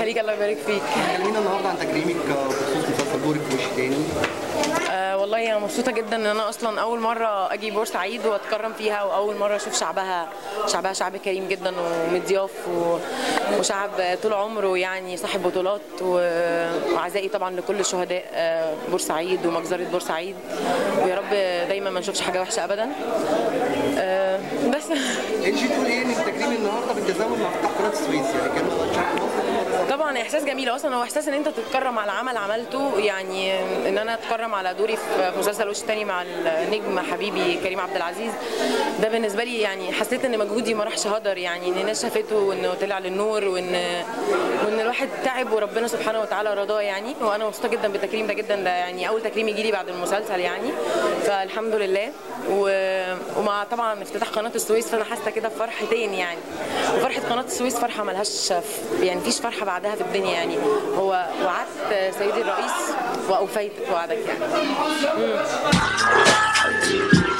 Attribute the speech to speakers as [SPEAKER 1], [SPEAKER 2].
[SPEAKER 1] يخليك الله يبارك فيك
[SPEAKER 2] كلمينا النهارده عن تكريمك بخصوص مسلسل دورك في وش تاني
[SPEAKER 1] آه والله انا مبسوطه جدا ان انا اصلا اول مره اجي بورسعيد واتكرم فيها واول مره اشوف شعبها شعبها شعب كريم جدا ومضياف و... وشعب طول عمره يعني صاحب بطولات و... وعزائي طبعا لكل شهداء آه، بورسعيد ومجزره بورسعيد ويا رب دايما ما نشوفش حاجه وحشه ابدا آه، بس
[SPEAKER 2] انت تقول ايه ان التكريم النهارده بالتزامن مع فتح قناه السويس يعني كانوا شعب مصر
[SPEAKER 1] طبعا احساس جميل اصلا هو احساس ان انت تتكرم على عمل عملته يعني ان انا اتكرم على دوري في مسلسل وش تاني مع النجم حبيبي كريم عبد العزيز ده بالنسبه لي يعني حسيت ان مجهودي ما راحش هدر يعني ان الناس شافته وانه طلع للنور وان وان الواحد تعب وربنا سبحانه وتعالى رضاه يعني وانا مبسوطه جدا بالتكريم ده جدا ده يعني اول تكريم يجي لي بعد المسلسل يعني فالحمد لله و- ومع طبعا افتتاح قناه السويس فانا حاسه كده بفرحتين يعني وفرحه قناه السويس فرحه ملهاش يعني مفيش فرحه بعدها في الدنيا يعني هو وعدت سيدي الرئيس واوفيت وعدك يعني